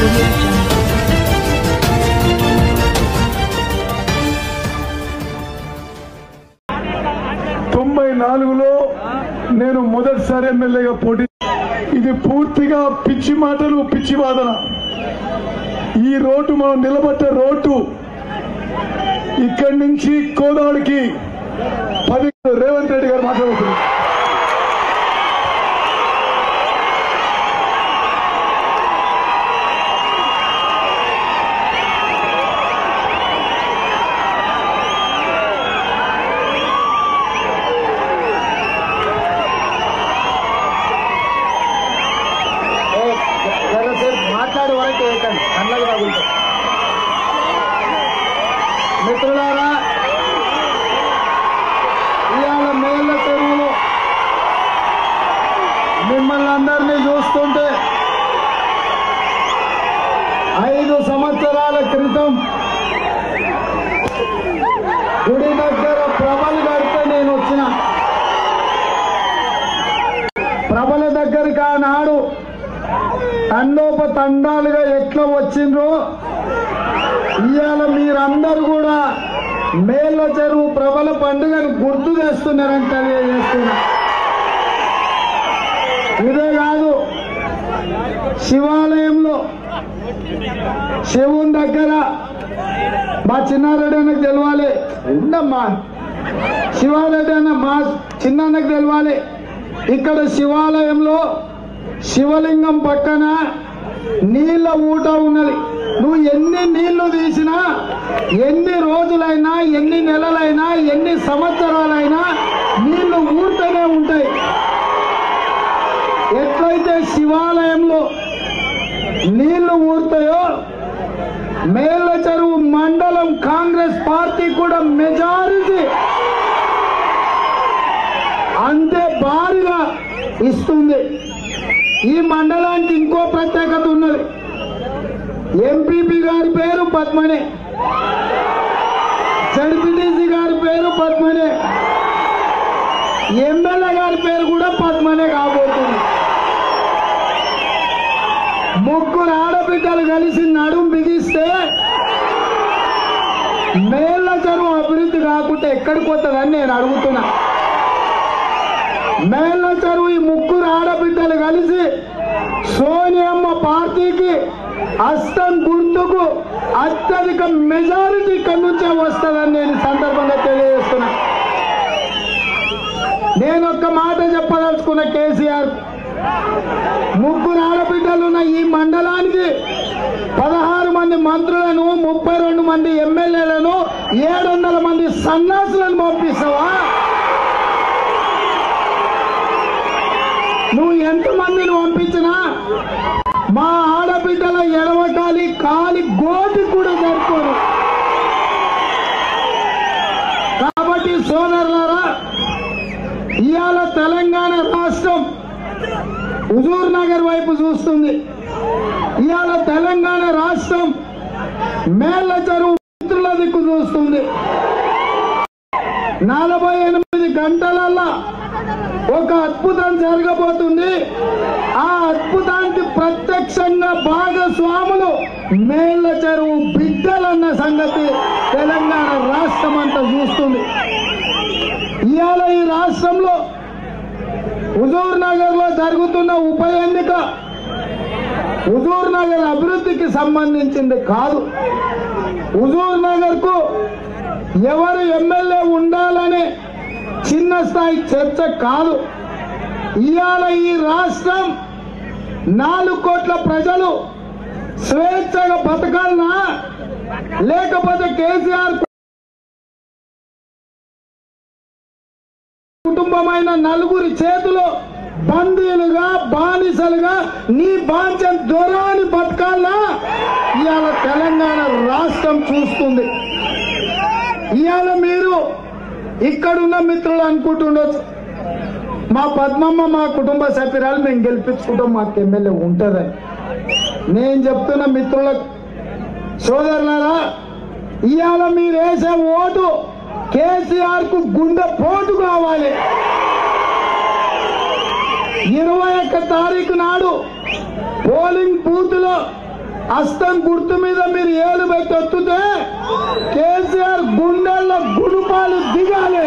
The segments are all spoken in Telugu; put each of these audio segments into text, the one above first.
audio jungle. తొంభై నాలుగులో నేను మొదటిసారి ఎమ్మెల్యేగా పోటీ ఇది పూర్తిగా పిచ్చి మాటలు పిచ్చి వాదన ఈ రోడ్డు మనం నిలబడ్డ రోడ్డు ఇక్కడి నుంచి కోదాడికి పది రేవంత్ రెడ్డి గారు మాట్లాడుతున్నారు మాట్లాడే వరకు వేయకండి కళ్ళకు తగులుతాయి మిత్రులారా ఇవాళ మేళ్ళ చెరువులో మిమ్మల్ని అందరినీ చూస్తుంటే ఐదు సంవత్సరాల క్రితం గుడి దగ్గర ప్రబల్ గారితో నేను వచ్చిన ప్రబల దగ్గరికి ఆనాడు తండోప తండాలుగా ఎట్లా వచ్చిండ్రో ఇవాళ మీరందరూ కూడా మేళ్ళ చెరువు ప్రబల పండుగను గుర్తు చేస్తున్నారని తెలియజేస్తున్నా ఇదే కాదు శివాలయంలో శివుని దగ్గర మా చిన్నారెడ్డి అన్నకు తెలవాలి ఉండమ్మా శివారెడ్డి అన్న మా చిన్నన్నకు తెలవాలి ఇక్కడ శివాలయంలో శివలింగం పక్కన నీళ్ళ ఊట ఉన్నది నువ్వు ఎన్ని నీళ్లు తీసినా ఎన్ని రోజులైనా ఎన్ని నెలలైనా ఎన్ని సంవత్సరాలైనా నీళ్లు ఊరుతూనే ఉంటాయి ఎట్లయితే శివాలయంలో నీళ్లు ఊరుతాయో మేళ్ళ చెరువు మండలం కాంగ్రెస్ పార్టీ కూడా మెజారిటీ అంతే భారీగా ఇస్తుంది ఈ మండలానికి ఇంకో ప్రత్యేకత ఉన్నది ఎంపీపీ గారి పేరు పద్మనే జడ్పీటీసీ గారి పేరు పద్మనే ఎమ్మెల్యే గారి పేరు కూడా పద్మనే కాబోతుంది ముగ్గురు ఆడబిడ్డలు కలిసి నడుం బిగిస్తే మేళ్ళ చెరువు అభివృద్ధి కాకుండా ఎక్కడికి పోతుందని నేను అడుగుతున్నా మేళ్ళ చెరువు ఈ ముగ్గురు ఆడబిడ్డలు కలిసి సోనియమ్మ పార్టీకి అస్తం గుర్తుకు అత్యధిక మెజారిటీ ఇక్కడి నుంచే వస్తుందని నేను ఈ సందర్భంగా తెలియజేస్తున్నా నేను ఒక్క మాట చెప్పదలుచుకున్న కేసీఆర్ ముగ్గురు ఆడబిడ్డలున్న ఈ మండలానికి పదహారు మంది మంత్రులను ముప్పై రెండు మంది ఎమ్మెల్యేలను ఏడు వందల మంది సన్నాసులను పంపిస్తావా నువ్వు ఎంతమందిని పంపించినా మా ఆడబిడ్డల ఎడవకాలి కాలి గోటి కూడా జరుపుకోరు కాబట్టి సోదరులారా ఇవాళ తెలంగాణ రాష్ట్రం హుజూర్ నగర్ వైపు చూస్తుంది ఇవాళ తెలంగాణ రాష్ట్రం మేళ్ల చెరువు మిత్రుల దిక్కు చూస్తుంది నలభై ఎనిమిది గంటలల్లా ఒక అద్భుతం జరగబోతుంది ఆ అద్భుతానికి ప్రత్యక్షంగా భాగస్వాములు మేళ్ల చెరువు బిడ్డలన్న సంగతి తెలంగాణ రాష్ట్రం అంతా చూస్తుంది ఇవాళ ఈ రాష్ట్రంలో హుజూర్ నగర్ లో జరుగుతున్న ఉప ఎన్నిక హుజూర్ నగర్ అభివృద్ధికి సంబంధించింది కాదు హుజూర్ నగర్ కు ఎవరు ఎమ్మెల్యే ఉండాలనే చిన్న స్థాయి చర్చ కాదు ఇవాళ ఈ రాష్ట్రం నాలుగు కోట్ల ప్రజలు స్వేచ్ఛగా బతకాలనా లేకపోతే కేసీఆర్ కుటుంబమైన నలుగురి చేతిలో బందీలుగా బానిసలుగా నీ బాంచం దూరాన్ని బతకాలనా ఇవాళ తెలంగాణ రాష్ట్రం చూస్తుంది ఇవాళ మీరు ఇక్కడున్న మిత్రులు అనుకుంటుండొచ్చు మా పద్మమ్మ మా కుటుంబ సభ్యురాలు మేము గెలిపించుకుంటాం మాకు ఎమ్మెల్యే ఉంటుందని నేను చెప్తున్న మిత్రులకు సోదరులారా ఇవాళ మీరు వేసే ఓటు కేసీఆర్ కు గుండె పోటు కావాలి ఇరవై ఒక్క తారీఖు నాడు పోలింగ్ బూత్ లో అస్తం గుర్తు మీద మీరు ఏలు పెట్టి ఎత్తుతే కేసీఆర్ గుండెల్లో గుడుపాలు దిగాలి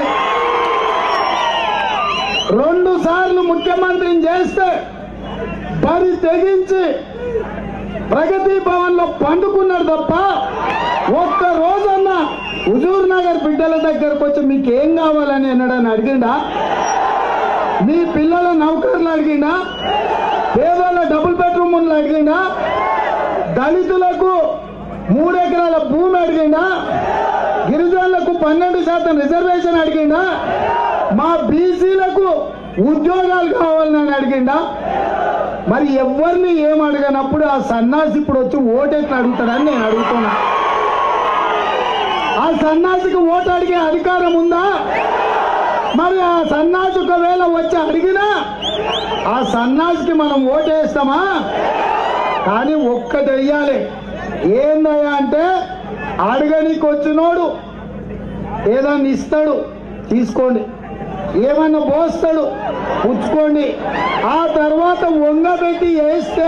రెండు సార్లు ముఖ్యమంత్రిని చేస్తే బరి తెగించి ప్రగతి భవన్ లో పండుకున్నాడు తప్ప ఒక్క రోజన్నా హుజూర్ నగర్ బిడ్డల దగ్గరకు వచ్చి మీకు ఏం కావాలని అన్నాడని అడిగిండా మీ పిల్లల నౌకర్లు అడిగిండా పేదల డబుల్ బెడ్రూమ్లు అడిగిండా దళితులకు మూడెకరాల భూమి అడిగిండా గిరిజనులకు పన్నెండు శాతం రిజర్వేషన్ అడిగిండా మా బీసీలకు ఉద్యోగాలు కావాలని అడిగిండా మరి ఎవరిని ఏం అడగనప్పుడు ఆ సన్నాసి ఇప్పుడు వచ్చి ఓటెట్లు అడుగుతాడని నేను అడుగుతున్నా ఆ సన్నాసికి ఓటు అడిగే అధికారం ఉందా మరి ఆ సన్నాసి ఒకవేళ వచ్చి అడిగినా ఆ సన్నాసికి మనం ఓటేస్తామా కానీ ఒక్కటి వెయ్యాలి ఏందయ్యా అంటే అడగనికి వచ్చినోడు ఏదన్నా ఇస్తాడు తీసుకోండి ఏమన్నా పోస్తాడు పుచ్చుకోండి ఆ తర్వాత వంగబెట్టి వేస్తే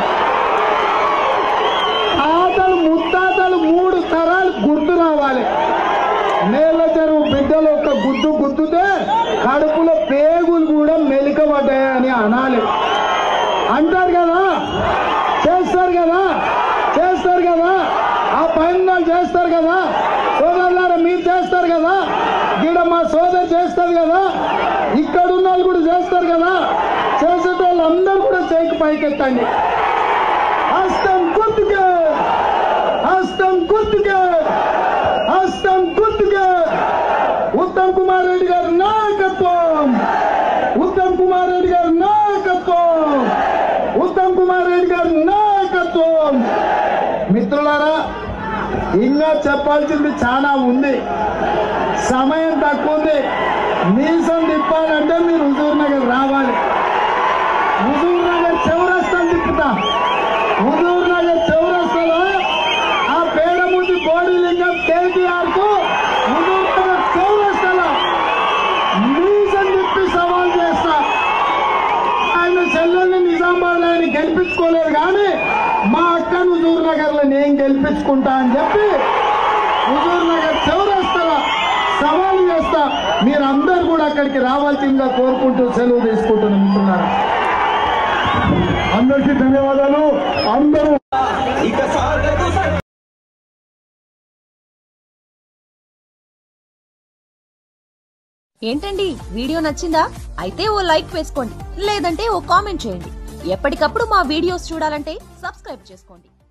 తాతలు ముత్తాతలు మూడు తరాలు గుర్తు రావాలి నేల చెరువు బిడ్డలు ఒక గుద్దు గుద్దుతే కడుపులో పేగులు కూడా మెలికబడ్డాయని అనాలి అంటారు కదా చేస్తారు కదా చేస్తారు కదా ఆ పైన చేస్తారు కదా సోదరులారా మీరు చేస్తారు కదా గీడ మా సోదరు చేస్తారు కదా ఇక్కడ ఉన్న వాళ్ళు కూడా చేస్తారు కదా చేసేటోళ్ళు అందరూ కూడా చేయికి పైకెత్తండి హస్తం గుర్తుగా హస్తం గుర్తుగా హస్తం గుర్తుగా ఉత్తమ్ కుమార్ రెడ్డి గారి నాయకత్వం ఉత్తమ్ కుమార్ రెడ్డి గారి నాయకత్వం ఉత్తమ్ కుమార్ రెడ్డి గారి నాయకత్వం మిత్రులారా ఇంకా చెప్పాల్సింది చాలా ఉంది సమయం తక్కువ ఉంది మీసం తిప్పాలంటే మీరు హుజూర్ నగర్ రావాలి హుజూర్ నగర్ చౌరస్తా తిప్పుతా హుజూర్ నగర్ చౌరస్తాలో ఆ పేడముద్ది బోడీలింగం కేటీఆర్ కు హుజూర్ నగర్ చౌరస్తాలో మీసం తిప్పి సవాల్ చేస్తా ఆయన చెల్లెల్ని నిజామాబాద్ ఆయన గెలిపించుకోలేదు కానీ మా అక్కను హుజూర్ నగర్ లో నేను గెలిపించుకుంటా అని చెప్పి హుజూర్ నగర్ చౌరస్తాలో సవాల్ చేస్తా మీరందరూ కూడా అక్కడికి రావాల్సిందిగా కోరుకుంటూ సెలవు తీసుకుంటున్నాం మిత్రులారా అందరికీ ధన్యవాదాలు అందరూ ఏంటండి వీడియో నచ్చిందా అయితే ఓ లైక్ వేసుకోండి లేదంటే ఓ కామెంట్ చేయండి ఎప్పటికప్పుడు మా వీడియోస్ చూడాలంటే సబ్స్క్రైబ్ చేసుకోండి